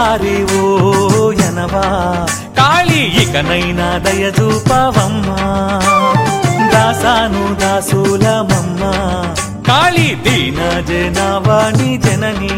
ఓసారి ఓ ఎనవా కాళీ ఇకనైనా దయచూపవమ్మా దాసాను దాసులమమ్మ కాళీ దీన జనవాణి జననీ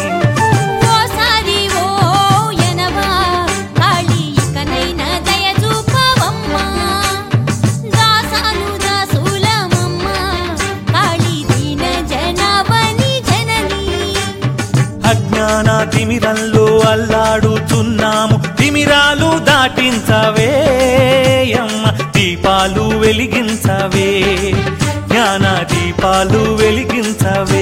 ఓసారి ఓ ఎనవా కాళీ ఇకనైనా దయ చూపవమ్మా దాసాను దాసులమమ్మ కాళీ దీన జనవని జననీ అజ్ఞాన తిమిరంలో అల్లాడుతున్నాము తిమిరాలు దాటించవే అమ్మ దీపాలు వెలిగించవే జ్ఞాన దీపాలు వెలిగించవే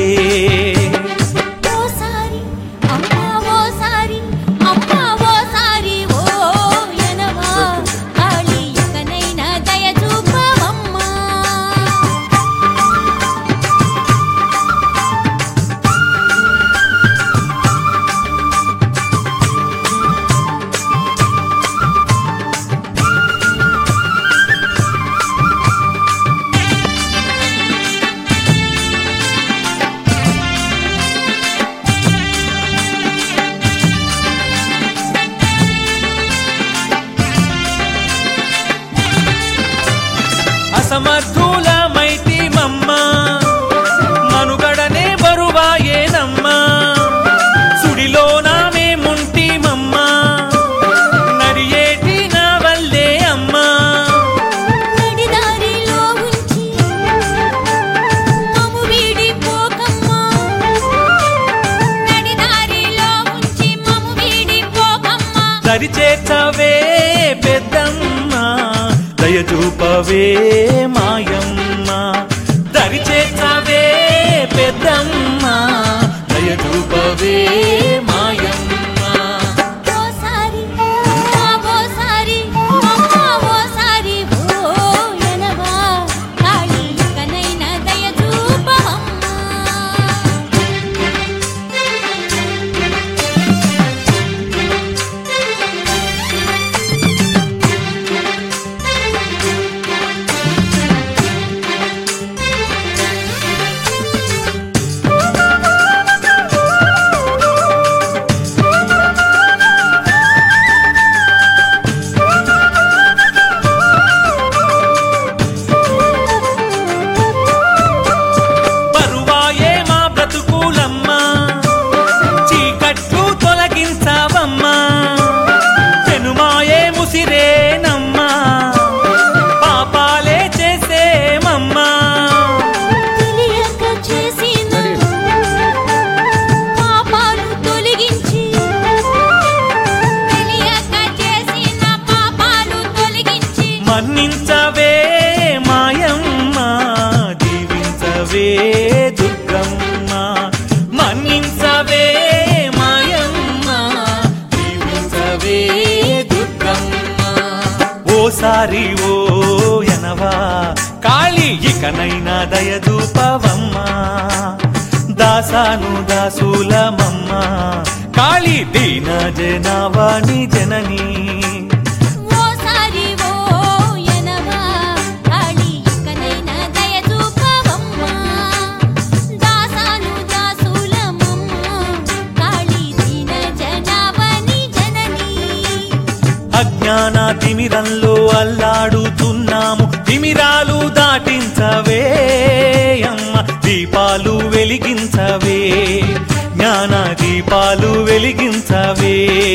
ఓసారి అమ్మా ఓసారి అమ్మా ఓసారి ఓ ఎనవా కాళీ ఇకనైనా దయ చూపవమ్మా అసమర్థులమైతి మమ్మ మనుగడనే బరువాయేనమ్మా సుడిలోన మేముంటి మమ్మ నడియేటి నా వల్లే అమ్మా నడిదారిలో ఉంచి మమ్ము వీడిపోకమ్మా నడిదారిలో ఉంచి మమ్ము వీడిపోకమ్మా దరిచేర్చవే పెద్దమ్మ దయచూపవే మాయమ్మ దరిచేర్చవే పెద్దమ్మ దయచూపవే మాయమ్మ ఓసారి అమ్మా ఓసారి అమ్మా ఓసారి ఓ ఎనవా కాళీ ఇకనైనా దయ చూపవమ్మా బరువాయే మా బ్రతుకులమ్మా చీకట్లు తొలగించావమ్మా పెనుమాయే ముసిరేనమ్మా పాపాలే చేసేమమ్మా తెలియక చేసిన పాపాలు తొలగించి తెలియక చేసిన పాపాలు తొలగించి మన్నించవే మాయమ్మ దీవించవే దుర్గమ్మ మన్నించవే మాయమ్మ దీవించవే దుర్గమ్మ ఓసారి ఓ ఎనవా కాళీ ఇకనైనా దయదూపవమ్మా దాసాను దాసులమమ్మ కాళీ దీన జనవాణి జననీ ఓసారి ఓ ఎనవా కాళీ ఇకనైనా దయ చూపవమ్మా దాసాను దాసులమమ్మ కాళీ దీన జనవని జననీ అజ్ఞాన తిమిరంలో అల్లాడుతున్నాము తిమిరాలు దాటించవే అమ్మ దీపాలు వెలిగించవే జ్ఞాన దీపాలు వెలిగించవే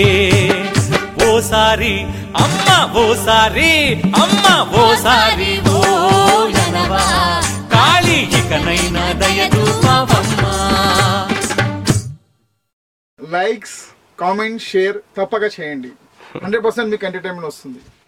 ఓసారి అమ్మ ఓసారి అమ్మ ఓసారి ఓ ఎనవా కాళీ ఇకనైనా దయచూపవమ్మా లైక్స్ కామెంట్ షేర్ తప్పక చేయండి హండ్రెడ్ పర్సెంట్ మీకు ఎంటర్టైన్మెంట్ వస్తుంది